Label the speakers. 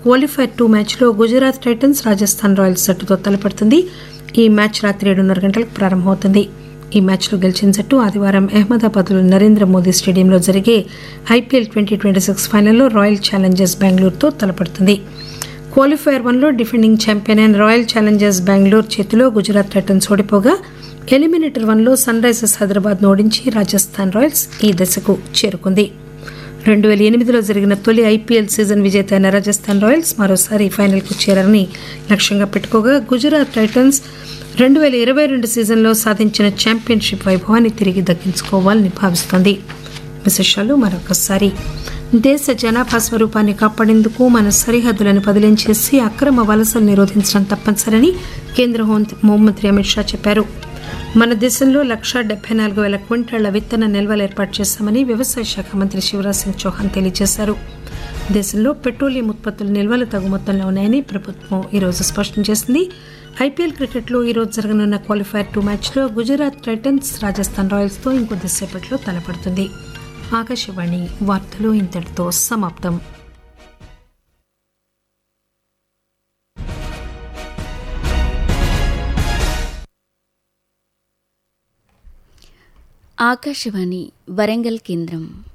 Speaker 1: qualifier two మ్యాచ్లో Gujarat Titans Rajasthan Royals జట్టుతో తలపడుతుంది ఈ మ్యాచ్ రాత్రి ఏడున్నర గంటలకు ప్రారంభమవుతుంది ఈ మ్యాచ్లో గెలిచిన జట్టు ఆదివారం అహ్మదాబాద్లో నరేంద్ర మోదీ స్టేడియంలో జరిగే ఐపీఎల్ ట్వంటీ ట్వంటీ సిక్స్ ఫైనల్లో రాయల్ ఛాలెంజర్స్ బెంగళూరుతో తలపడుతుంది క్వాలిఫైర్ వన్లో డిఫెండింగ్ ఛాంపియన్ అయిన రాయల్ ఛాలెంజర్స్ బెంగళూరు చేతిలో గుజరాత్ టైటన్స్ ఓడిపోగా ఎలిమినేటర్ వన్లో సన్ రైజర్స్ హైదరాబాద్ ఓడించి రాజస్థాన్ రాయల్స్ ఈ దశకు చేరుకుంది రెండు వేల ఎనిమిదిలో జరిగిన తొలి ఐపీఎల్ సీజన్ విజేత అయిన రాజస్థాన్ రాయల్స్ మరోసారి ఫైనల్కు చేరాలని లక్ష్యంగా పెట్టుకోగా గుజరాత్ టైటన్స్ రెండు వేల ఇరవై రెండు సీజన్లో సాధించిన ఛాంపియన్షిప్ వైభవాన్ని తిరిగి దక్కించుకోవాలని భావిస్తోంది విశేషాలు మరొకసారి దేశ జనాభా స్వరూపాన్ని కాపాడేందుకు మన సరిహద్దులను బదిలీం చేసి అక్రమ వలసలు నిరోధించడం తప్పనిసరని కేంద్ర హోంమంత్రి అమిత్ షా చెప్పారు మన దేశంలో లక్షా డెబ్బై నాలుగు వేల క్వింటాళ్ల విత్తన నిల్వలు ఏర్పాటు చేశామని వ్యవసాయ శాఖ మంత్రి శివరాజ్ సింగ్ చౌహాన్ తెలియజేశారు దేశంలో పెట్రోలియం ఉత్పత్తుల నిల్వలు తగు మొత్తంలో ఉన్నాయని ప్రభుత్వం ఈరోజు స్పష్టం చేసింది ఐపీఎల్ క్రికెట్లో ఈరోజు జరగనున్న క్వాలిఫైర్ టూ మ్యాచ్లో గుజరాత్ టైటన్స్ రాజస్థాన్ రాయల్స్తో ఇంకొద్దిసేపట్లో తలపడుతుంది ఆకాశవాణి వార్తలు ఇంతటితో సమాప్తం
Speaker 2: ఆకాశవాణి వరంగల్ కేంద్రం